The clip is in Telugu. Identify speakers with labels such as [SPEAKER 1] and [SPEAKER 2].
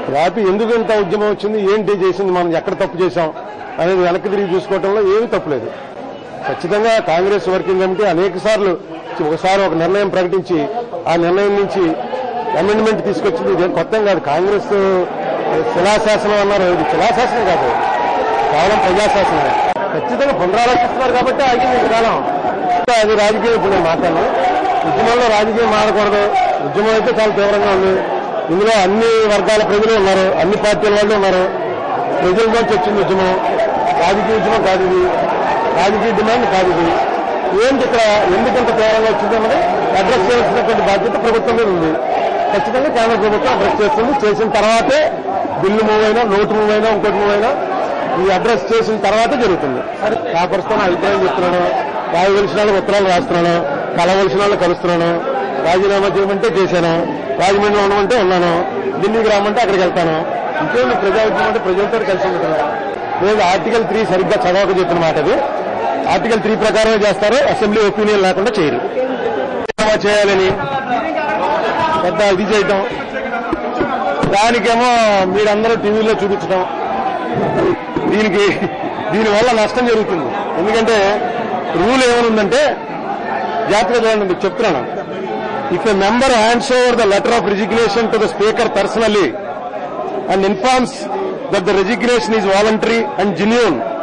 [SPEAKER 1] వ్యాపి ఎందుకు ఇంత ఉద్యమం వచ్చింది ఏంటి చేసింది మనం ఎక్కడ తప్పు చేశాం అనేది వెనక్కి తిరిగి చూసుకోవడంలో ఏమీ తప్పులేదు ఖచ్చితంగా కాంగ్రెస్ వర్కింగ్ కమిటీ అనేక సార్లు ఒకసారి ఒక నిర్ణయం ప్రకటించి ఆ నిర్ణయం నుంచి అమెండ్మెంట్ తీసుకొచ్చింది ఇదేం కొత్త కాదు కాంగ్రెస్ శిలాశాసనం అన్నారు ఇది శిలాశాసనం కాదు కేవలం ప్రజాశాసనం ఖచ్చితంగా పునరాలోచిస్తున్నారు కాబట్టి ఆగింది ఇంతకాలం అది రాజకీయం ఇప్పుడు నేను మాట్లాడను ఉద్యమంలో రాజకీయం మారకూడదు ఉద్యమం అయితే చాలా తీవ్రంగా ఉంది ఇందులో అన్ని వర్గాల ప్రజలు ఉన్నారు అన్ని పార్టీల వాళ్ళు ఉన్నారు ప్రజలలోంచి వచ్చింది ఉద్యమం రాజకీయ ఉద్యమం కాదు ఇది రాజకీయ డిమాండ్ కాదు ఇది ఏంటి ఇక్కడ ఎందుకు ఇంత తీవ్రంగా వచ్చింది అన్నది అడ్రస్ చేయాల్సినటువంటి బాధ్యత ప్రభుత్వం మీద ఉంది ఖచ్చితంగా కేంద్ర ప్రభుత్వం అడ్రస్ చేస్తుంది చేసిన తర్వాతే బిల్లు మూవ్ అయినా నోటు మూవ్ అయినా ఇంకోటి మూవ్ అయినా ఈ అడ్రస్ చేసిన తర్వాతే జరుగుతుంది సరే కాపరుస్తాను అభిప్రాయం చెప్తున్నాను రాయవలసిన వాళ్ళకి ఉత్తరాలు రాస్తున్నాను కలవలసిన వాళ్ళు కలుస్తున్నాను రాజీనామా చేయమంటే చేశాను రాజమండ్రి ఉండమంటే ఉన్నాను ఢిల్లీకి రామంటే అక్కడికి వెళ్తాను ఇంకేంటి ప్రజా ఉద్యమం అంటే ప్రజలతో కలిసి ఉంటున్నాను లేదు ఆర్టికల్ త్రీ సరిగ్గా చదవక చెప్పిన మాట అది ఆర్టికల్ త్రీ ప్రకారమే చేస్తారు అసెంబ్లీ ఒపీనియన్ లేకుండా చేయరు రాజీనామా చేయాలని పెద్ద ఇది చేయటం దానికేమో మీరందరూ టీవీలో చూపించడం దీనికి దీనివల్ల నష్టం జరుగుతుంది ఎందుకంటే రూల్ ఏమనుందంటే జాగ్రత్తగా చూడండి మీకు చెప్తున్నాను if a member hands over the letter of resignation to the speaker personally and informs that the resignation is voluntary and genuine